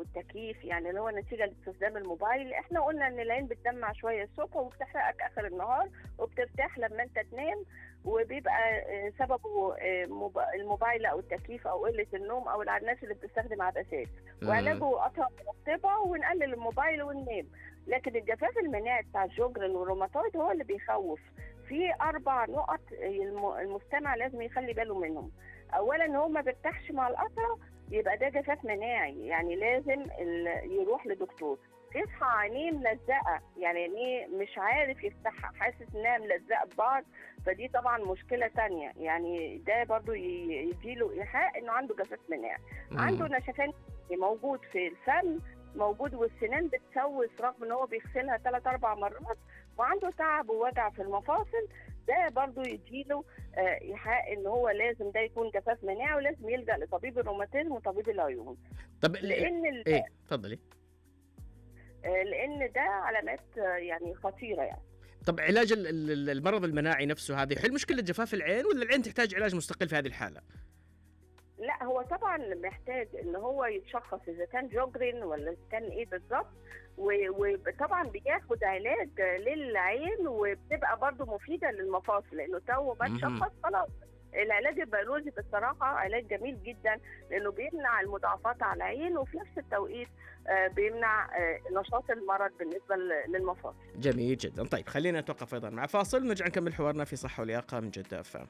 التكييف يعني اللي هو نتيجه لاستخدام الموبايل احنا قلنا ان العين بتدمع شويه الصبح وبتحرقك اخر النهار وبترتاح لما انت تنام وبيبقى آه، سببه آه، موب- الموبايل او التكييف او قله النوم او الناس اللي بتستخدم عدسات وعلاجه قطع مرطبه ونقلل الموبايل وننام لكن الجفاف المناعي بتاع الجوجرن والروماتويد هو اللي بيخوف في اربع نقط الم- المستمع لازم يخلي باله منهم اولا هو ما بيرتاحش مع القطره يبقى ده جفاف مناعي يعني لازم ال- يروح لدكتور تصحى عينيه ملزقه يعني عينيه مش عارف يفتحها حاسس انها ملزقه ببعض فدي طبعا مشكله تانية يعني ده برضو ي- يديله ايحاء انه عنده جفاف مناعي مم. عنده نشفان موجود في الفم موجود والسنان بتسوس رغم ان هو بيغسلها ثلاث اربع مرات وعنده تعب ووجع في المفاصل ده برضو يديله آه، ايحاء ان هو لازم ده يكون جفاف مناعي ولازم يلجا لطبيب الروماتيزم وطبيب العيون طب ال- لان ال- ايه تفضلي آه، لان ده علامات آه، يعني خطيره يعني طب علاج ال- ال- المرض المناعي نفسه هذا يحل مشكله جفاف العين ولا العين تحتاج علاج مستقل في هذه الحاله؟ لا هو طبعا محتاج ان هو يتشخص اذا كان جوجرين ولا إذا كان ايه بالظبط و- وطبعا بياخد علاج للعين وبتبقى برضو مفيده للمفاصل لانه تو ما مهم. اتشخص خلاص العلاج البيولوجي بصراحه علاج جميل جدا لانه بيمنع المضاعفات على العين وفي نفس التوقيت آه، بيمنع آه، نشاط المرض بالنسبه ل- للمفاصل جميل جدا طيب خلينا نتوقف ايضا مع فاصل ونرجع نكمل حوارنا في صحه ولياقه من جده اف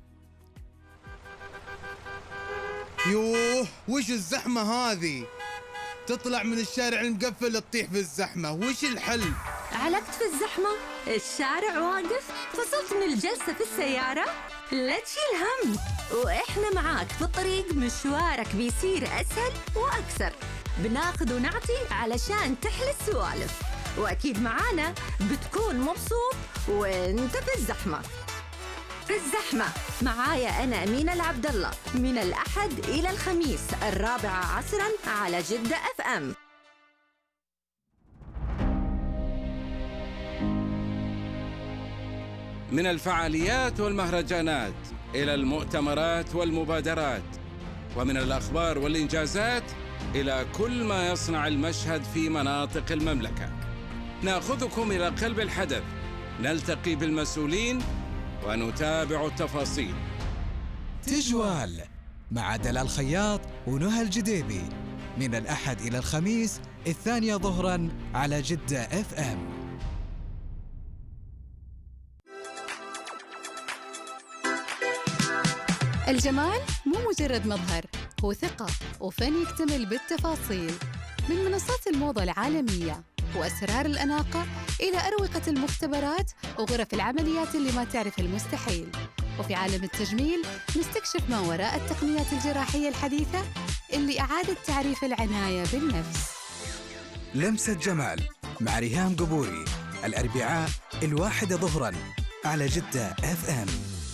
يوه وش الزحمة هذه تطلع من الشارع المقفل تطيح في الزحمة وش الحل علقت في الزحمة؟ الشارع واقف؟ فصلت من الجلسة في السيارة؟ لا تشيل هم وإحنا معاك في الطريق مشوارك بيصير أسهل وأكثر بناخذ ونعطي علشان تحلى السوالف وأكيد معانا بتكون مبسوط وانت في الزحمة في الزحمة معايا أنا أمينة العبد الله من الأحد إلى الخميس الرابعة عصرا على جدة أف أم من الفعاليات والمهرجانات الى المؤتمرات والمبادرات ومن الاخبار والانجازات الى كل ما يصنع المشهد في مناطق المملكه ناخذكم الى قلب الحدث نلتقي بالمسؤولين ونتابع التفاصيل تجوال مع دلال خياط ونهى الجديبي من الأحد إلى الخميس الثانية ظهرا على جدة اف ام الجمال مو مجرد مظهر هو ثقة وفن يكتمل بالتفاصيل من منصات الموضة العالمية وأسرار الأناقة إلى أروقة المختبرات وغرف العمليات اللي ما تعرف المستحيل وفي عالم التجميل نستكشف ما وراء التقنيات الجراحية الحديثة اللي أعادت تعريف العناية بالنفس لمسة جمال مع ريهام قبوري الأربعاء الواحدة ظهرا على جدة اف ام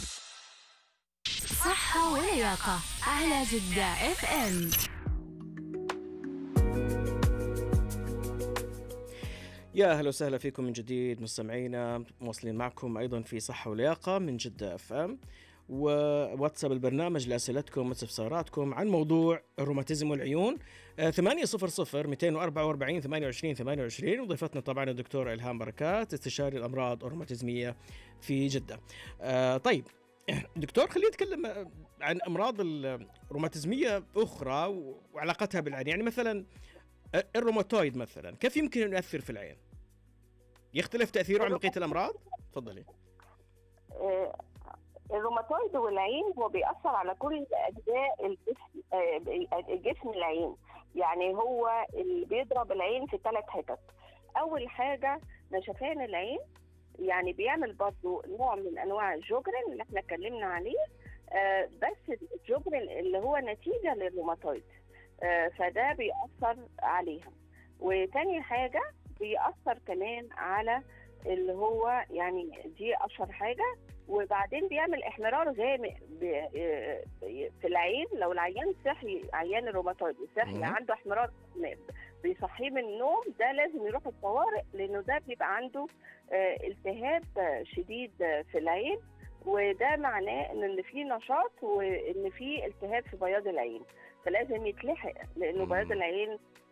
صحة ولياقة على جدة اف ام يا اهلا وسهلا فيكم من جديد مستمعينا مواصلين معكم ايضا في صحه ولياقه من جده اف ام وواتساب البرنامج لاسئلتكم واستفساراتكم عن موضوع الروماتيزم والعيون آه، 800 244 28 28 وضيفتنا طبعا الدكتور الهام بركات استشاري الامراض الروماتيزميه في جده. آه، طيب دكتور خلينا نتكلم آه، عن امراض الروماتيزميه اخرى و- وعلاقتها بالعين يعني مثلا آه، الروماتويد مثلا كيف يمكن ان يؤثر في العين؟ يختلف تاثيره عن بقيه الامراض؟ تفضلي. آه، الروماتويد والعين هو بيأثر على كل أجزاء الجسم آه، جسم العين يعني هو اللي بيضرب العين في ثلاث حتت أول حاجة نشفان العين يعني بيعمل برضه نوع من أنواع الجوجرين اللي احنا اتكلمنا عليه آه، بس الجوجرين اللي هو نتيجة للروماتويد آه، فده بيأثر عليها وتاني حاجة بيأثر كمان على اللي هو يعني دي أشهر حاجة وبعدين بيعمل احمرار غامق ب- آه، في العين لو العيان صحي عيان الروماتويد صحي مم. عنده احمرار غامق بيصحيه من النوم ده لازم يروح الطوارئ لانه ده بيبقى عنده آه، التهاب آه، شديد آه، في العين وده معناه ان اللي فيه نشاط وان فيه التهاب في بياض العين فلازم يتلحق لانه مم. بياض العين